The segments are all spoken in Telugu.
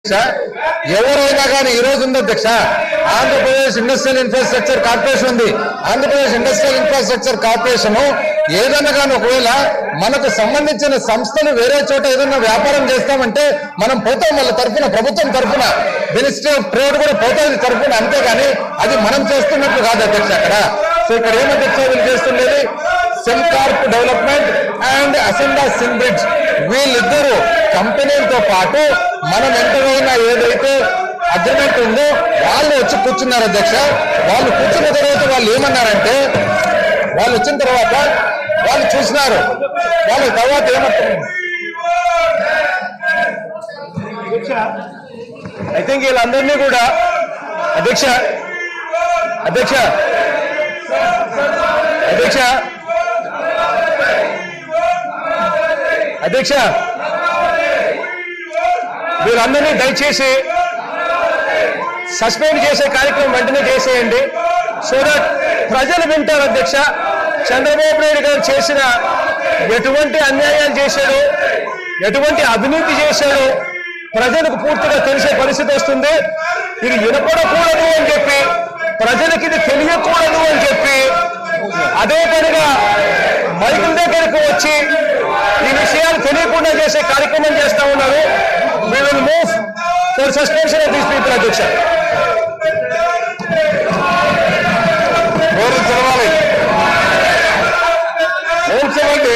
అధ్యక్ష ఎవరైనా కానీ ఈ రోజు ఉంది అధ్యక్ష ఆంధ్రప్రదేశ్ ఇండస్ట్రియల్ ఇన్ఫ్రాస్ట్రక్చర్ కార్పొరేషన్ ఉంది ఆంధ్రప్రదేశ్ ఇండస్ట్రియల్ ఇన్ఫ్రాస్ట్రక్చర్ కార్పొరేషన్ ఏదైనా కానీ ఒకవేళ మనకు సంబంధించిన సంస్థలు వేరే చోట ఏదైనా వ్యాపారం చేస్తామంటే మనం పోతాం వాళ్ళ తరఫున ప్రభుత్వం తరఫున మినిస్ట్రీ ఆఫ్ ట్రేడ్ కూడా పోతుంది తరఫున అంతేగాని అది మనం చేస్తున్నట్లు కాదు అధ్యక్ష అక్కడ సో ఇక్కడ ఏం అధ్యక్ష వీళ్ళు చేస్తుండేది సెల్కార్ప్ డెవలప్మెంట్ అండ్ అసెండా సింబ్రిడ్జ్ వీళ్ళిద్దరూ కంపెనీలతో పాటు మనం ఎంతైనా ఏదైతే అగ్రిమెంట్ ఉందో వాళ్ళు వచ్చి కూర్చున్నారు అధ్యక్ష వాళ్ళు కూర్చున్న తర్వాత వాళ్ళు ఏమన్నారంటే వాళ్ళు వచ్చిన తర్వాత వాళ్ళు చూసినారు వాళ్ళ తర్వాత ఏమంటారు ఐ థింక్ వీళ్ళందరినీ కూడా అధ్యక్ష అధ్యక్ష అధ్యక్ష అధ్యక్ష వీరందరినీ దయచేసి సస్పెండ్ చేసే కార్యక్రమం వెంటనే చేసేయండి సో దట్ ప్రజలు వింటారు అధ్యక్ష చంద్రబాబు నాయుడు గారు చేసిన ఎటువంటి అన్యాయాలు చేశాడు ఎటువంటి అవినీతి చేశాడు ప్రజలకు పూర్తిగా తెలిసే పరిస్థితి వస్తుంది ఇది వినపడకూడదు అని చెప్పి ప్రజలకు ఇది తెలియకూడదు అని చెప్పి అదే పనిగా మైకుల దగ్గరకు వచ్చి ఈ విషయాలు తెలియకుండా చేసే కార్యక్రమం చేస్తా ఉన్నారు we will move for suspension of these people అధ్యక్ష ఎవరు తెలవాలి ఏం చేయండి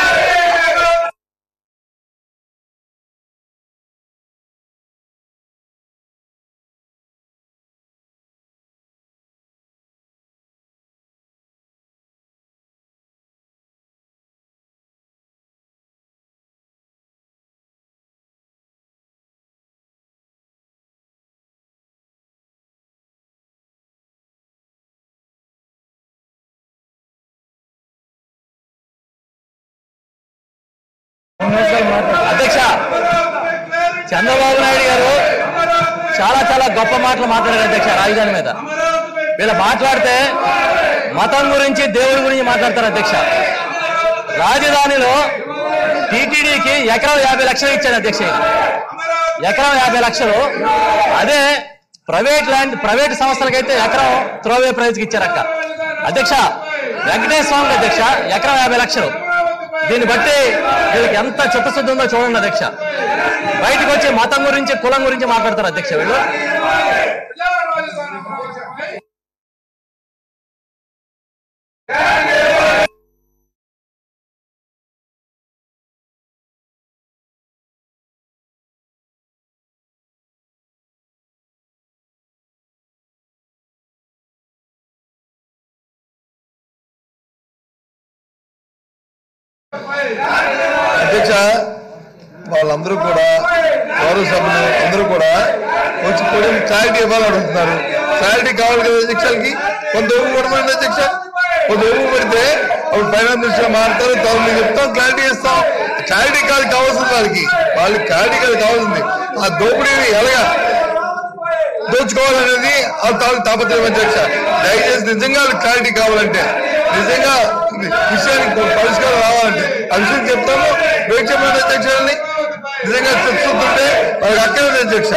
అధ్యక్ష చంద్రబాబు నాయుడు గారు చాలా చాలా గొప్ప మాటలు మాట్లాడారు అధ్యక్ష రాజధాని మీద వీళ్ళు మాట్లాడితే మతం గురించి దేవుడి గురించి మాట్లాడతారు అధ్యక్ష రాజధానిలో టీటీడీకి ఎకరం యాభై లక్షలు ఇచ్చాడు అధ్యక్ష ఈయన. ఎకరం యాభై లక్షలు అదే ప్రైవేట్ ల్యాండ్ ప్రైవేట్ సంస్థలకైతే ఎకరం త్రోవే ప్రైజ్కి ఇచ్చారక్క అధ్యక్ష వెంకటేశ్వర స్వామికి అధ్యక్ష ఎకరం యాభై లక్షలు దీన్ని బట్టి వీళ్ళకి ఎంత చిత్తశుద్ధి ఉందో చూడండి అధ్యక్ష బయటకు వచ్చి మతం గురించి కులం గురించి మాట్లాడతారు అధ్యక్ష వీళ్ళు అధ్యక్ష వాళ్ళందరూ కూడా గౌరవ సభ్యులు అందరూ కూడా వచ్చి కూడా క్లారిటీ ఇవ్వాలని అడుగుతున్నారు క్లారిటీ కావాలి కదా అధ్యక్షులకి కొంత ఊరు పడమండి అధ్యక్ష కొంత ఊరు పెడితే అప్పుడు ఫైనాన్స్ మినిస్టర్ మారుతారు తర్వాత మేము చెప్తాం క్లారిటీ ఇస్తాం క్లారిటీ కాదు కావాల్సింది వాళ్ళకి వాళ్ళకి క్లారిటీ కాదు కావాల్సింది ఆ దోపిడీని ఎలాగా దోచుకోవాలనేది ఆ తాలూకు తాపత్రయం అధ్యక్ష దయచేసి నిజంగా వాళ్ళకి క్లారిటీ కావాలంటే నిజంగా ఈ విషయానికి పరిష్కారం రావాలంటే ఆ విషయం చెప్తాము వెయిట్ చెప్పండి అధ్యక్షులని నిజంగా చెప్తుంటే వాళ్ళకి అక్కడే ఉంది అధ్యక్ష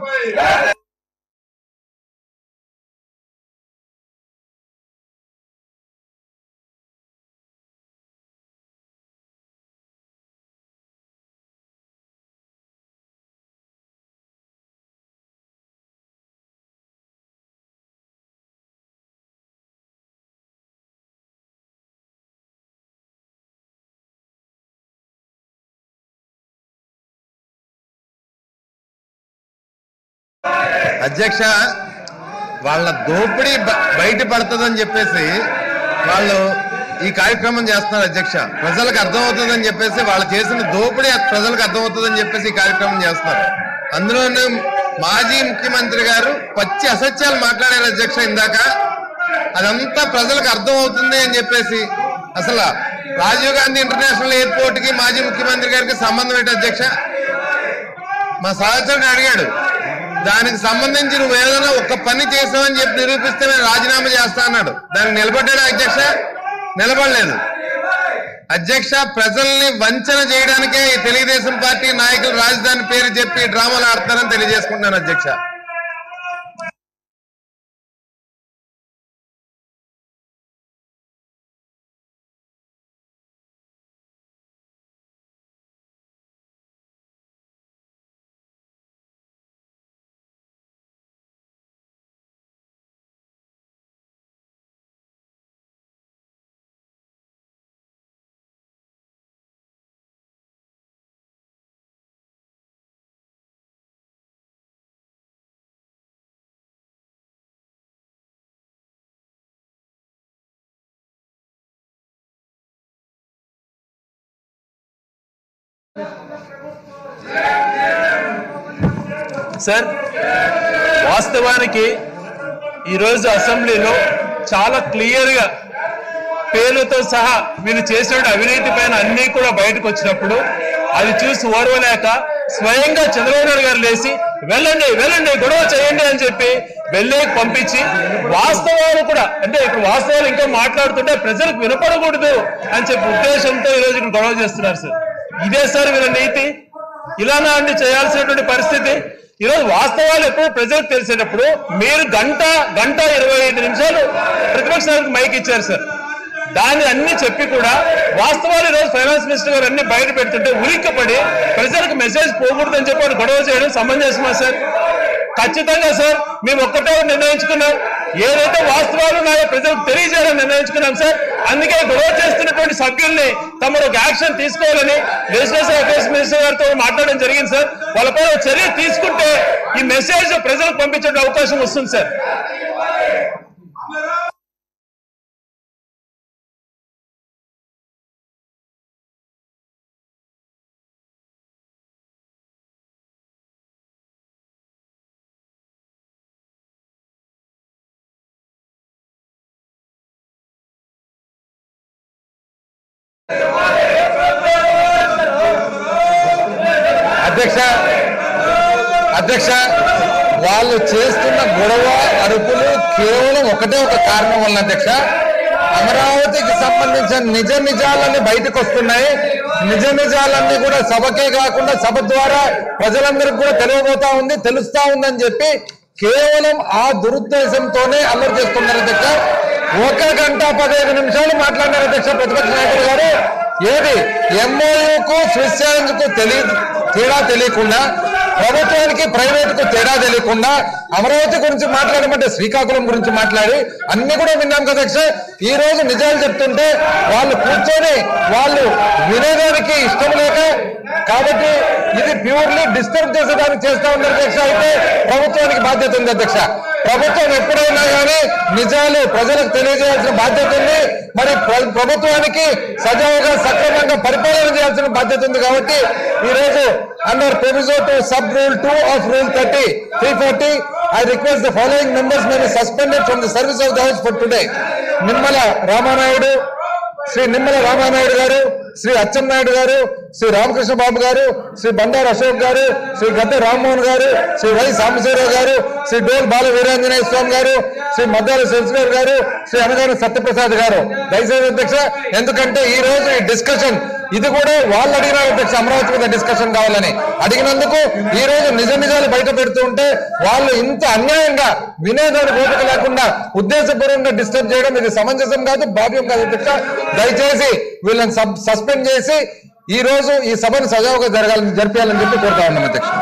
అధ్యక్ష వాళ్ళ దోపిడీ బ- బయట పడుతుందని చెప్పేసి వాళ్ళు ఈ కార్యక్రమం చేస్తున్నారు అధ్యక్ష ప్రజలకు అర్థమవుతుందని చెప్పేసి వాళ్ళు చేసిన దోపిడీ ప్రజలకు అర్థమవుతుందని చెప్పేసి ఈ కార్యక్రమం చేస్తున్నారు అందులోనూ మాజీ ముఖ్యమంత్రి గారు పచ్చి అసత్యాలు మాట్లాడారు అధ్యక్ష ఇందాక అదంతా ప్రజలకు అర్థం అవుతుంది అని చెప్పేసి అసలు రాజీవ్ గాంధీ ఇంటర్నేషనల్ ఎయిర్పోర్ట్ కి మాజీ ముఖ్యమంత్రి గారికి సంబంధం ఏంటి అధ్యక్ష మా సహచరుడు అడిగాడు దానికి సంబంధించి నువ్వు ఏదైనా ఒక్క పని చేసావని చెప్పి నిరూపిస్తే నేను రాజీనామా చేస్తా అన్నాడు దానికి నిలబడ్డాడు అధ్యక్ష నిలబడలేదు అధ్యక్ష ప్రజల్ని వంచన చేయడానికే ఈ తెలుగుదేశం పార్టీ నాయకులు రాజధాని పేరు చెప్పి డ్రామాలు ఆడతారని తెలియజేసుకుంటున్నాను అధ్యక్ష సార్ వాస్తవానికి ఈరోజు అసెంబ్లీలో చాలా క్లియర్గా పేర్లతో సహా వీళ్ళు చేసిన అవినీతి పైన అన్ని కూడా బయటకు వచ్చినప్పుడు అది చూసి ఓర్వలేక స్వయంగా చంద్రబాబు నాయుడు గారు లేచి వెళ్ళండి వెళ్ళండి గొడవ చేయండి అని చెప్పి వెళ్ళే పంపించి వాస్తవాలు కూడా అంటే ఇప్పుడు వాస్తవాలు ఇంకా మాట్లాడుతుంటే ప్రజలకు వినపడకూడదు అని చెప్పి ఉద్దేశంతో ఈరోజు ఇక్కడ గొడవ చేస్తున్నారు సార్ ఇదే సార్ వీళ్ళ నీతి ఇలానా అండి చేయాల్సినటువంటి పరిస్థితి ఈరోజు వాస్తవాలు ఎప్పుడు ప్రజలకు తెలిసేటప్పుడు మీరు గంట గంట ఇరవై ఐదు నిమిషాలు ప్రతిపక్ష నాయకులకు మైక్ ఇచ్చారు సార్ దాన్ని అన్ని చెప్పి కూడా వాస్తవాలు ఈరోజు ఫైనాన్స్ మినిస్టర్ గారు అన్ని బయట పెడుతుంటే ఉలిక్కపడి ప్రజలకు మెసేజ్ పోకూడదని చెప్పి వాడు గొడవ చేయడం సమంజసమా సార్ ఖచ్చితంగా సార్ మేము ఒక్కటే నిర్ణయించుకున్నాం ఏదైతే వాస్తవాలు ఉన్నాయో ప్రజలకు తెలియజేయాలని నిర్ణయించుకున్నాం సార్ అందుకే గొడవ చేస్తున్నటువంటి సభ్యుల్ని తమరు ఒక యాక్షన్ తీసుకోవాలని లెజిస్లేషన్ అఫేర్స్ మినిస్టర్ గారితో మాట్లాడడం జరిగింది సార్ వాళ్ళపై ఒక చర్య తీసుకుంటే ఈ మెసేజ్ ప్రజలకు పంపించే అవకాశం వస్తుంది సార్ అధ్యక్ష అధ్యక్ష వాళ్ళు చేస్తున్న గొడవ అరుపులు కేవలం ఒకటే ఒక కారణం వల్ల అధ్యక్ష అమరావతికి సంబంధించిన నిజ నిజాలన్నీ బయటకు వస్తున్నాయి నిజ నిజాలన్నీ కూడా సభకే కాకుండా సభ ద్వారా ప్రజలందరికీ కూడా తెలియబోతా ఉంది తెలుస్తా ఉందని చెప్పి కేవలం ఆ దురుద్దేశంతోనే అల్లరి చేస్తున్నారు అధ్యక్ష ఒక గంట పదిహేను నిమిషాలు మాట్లాడినారు అధ్యక్ష ప్రతిపక్ష నాయకుడు గారు ఏది ఎంఓయూకు స్విస్ ఛాలెంజ్ కు తెలియ తేడా తెలియకుండా ప్రభుత్వానికి ప్రైవేట్ కు తేడా తెలియకుండా అమరావతి గురించి మాట్లాడమంటే శ్రీకాకుళం గురించి మాట్లాడి అన్ని కూడా విన్నాం కదా అధ్యక్ష ఈ రోజు నిజాలు చెప్తుంటే వాళ్ళు కూర్చొని వాళ్ళు వినేదానికి ఇష్టం లేక కాబట్టి ఇది ప్యూర్లీ డిస్టర్బ్ చేసేదానికి చేస్తా ఉన్నారు అధ్యక్ష అయితే ప్రభుత్వానికి బాధ్యత ఉంది అధ్యక్ష ప్రభుత్వం ఎప్పుడైనా కానీ నిజాలు ప్రజలకు తెలియజేయాల్సిన బాధ్యత ఉంది మరి ప్ర- ప్రభుత్వానికి సజావుగా సక్రమంగా పరిపాలన చేయాల్సిన బాధ్యత ఉంది కాబట్టి ఈ రోజు under proviso to sub rule two of rule thirty three forty I request the following members may suspended from the service of the house for today Nimmala Ramanaidu Shri Nimmala Ramanaidu garu Shri Atchannaidu గారు శ్రీ రామకృష్ణ బాబు గారు శ్రీ బండారు అశోక్ గారు శ్రీ గద్దె రామ్మోహన్ గారు శ్రీ వై సాంబశివరావు గారు శ్రీ డోల్ బాల వీరాంజనేయ స్వామి గారు శ్రీ మద్దాల శశిధర్ గారు శ్రీ అనగాని సత్యప్రసాద్ గారు దయచేసి అధ్యక్ష ఎందుకంటే ఈ రోజు ఈ డిస్కషన్ ఇది కూడా వాళ్ళు అడిగినారు అధ్యక్ష అమరావతి మీద డిస్కషన్ కావాలని అడిగినందుకు ఈ రోజు నిజ నిజాలు బయట పెడుతూ ఉంటే వాళ్ళు ఇంత అన్యాయంగా వినేదానికి ఓపిక లేకుండా ఉద్దేశపూర్వకంగా డిస్టర్బ్ చేయడం ఇది సమంజసం కాదు భావ్యం కాదు అధ్యక్ష దయచేసి వీళ్ళని సబ్- సస్పెండ్ చేసి ఈ రోజు ఈ సభను సజావుగా జరగాలని జరిపించాలని చెప్పి కోరుతా ఉన్నాం అధ్యక్ష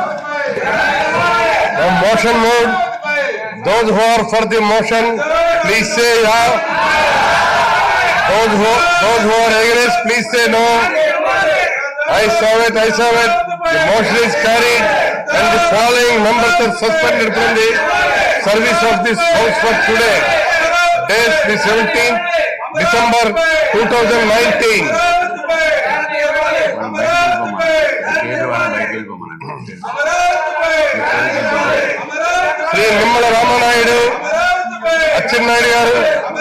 motion moved those who are for the motion please say yeah those who those who are against please say no i saw it i saw it the motion is carried and the following members are suspended from the service of this house for today date the 17th december 2019 Shri Nimmala Ramanaidu Atchannaidu garu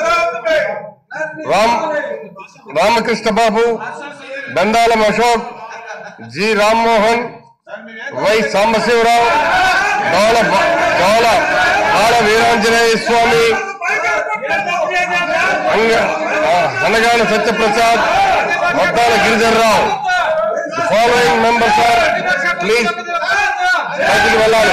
Ram Ramakrishna Babu Dandalam Ashok G Rammohan Y Sambasivarao Dola Dola Bala Veeranjaneya Swamy అంగ ఆ, Anagani Satyaprasad Maddala Girijanarao following members are please బయటికి వెళ్ళాలి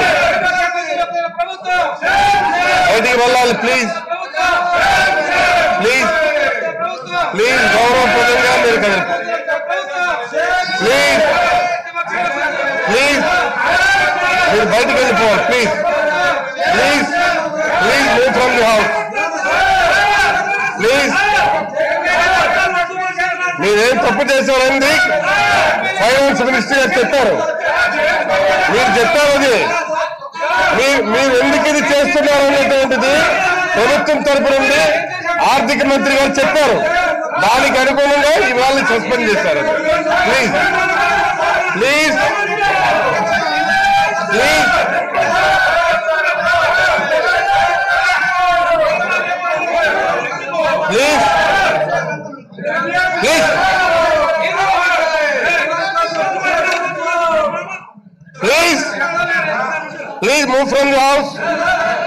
బయటికి వెళ్ళాలి ప్లీజ్ ప్లీజ్ ప్లీజ్ గౌరవప్రదంగా మీరు కదండి ప్లీజ్ ప్లీజ్ మీరు బయటికి వెళ్ళిపోవాలి please please please move from the house please మీరేం తప్పు చేశారండి ఫైనాన్స్ మినిస్టర్ గారు చెప్పారు మీరు చెప్పారు అది మీరు మీరు ఎందుకు ఇది చేస్తున్నారు అనేటువంటిది ప్రభుత్వం తరపు నుండి ఆర్థిక మంత్రి గారు చెప్పారు దానికి అనుగుణంగా ఇవాళ సస్పెండ్ చేశారు please please please please please please please move from the house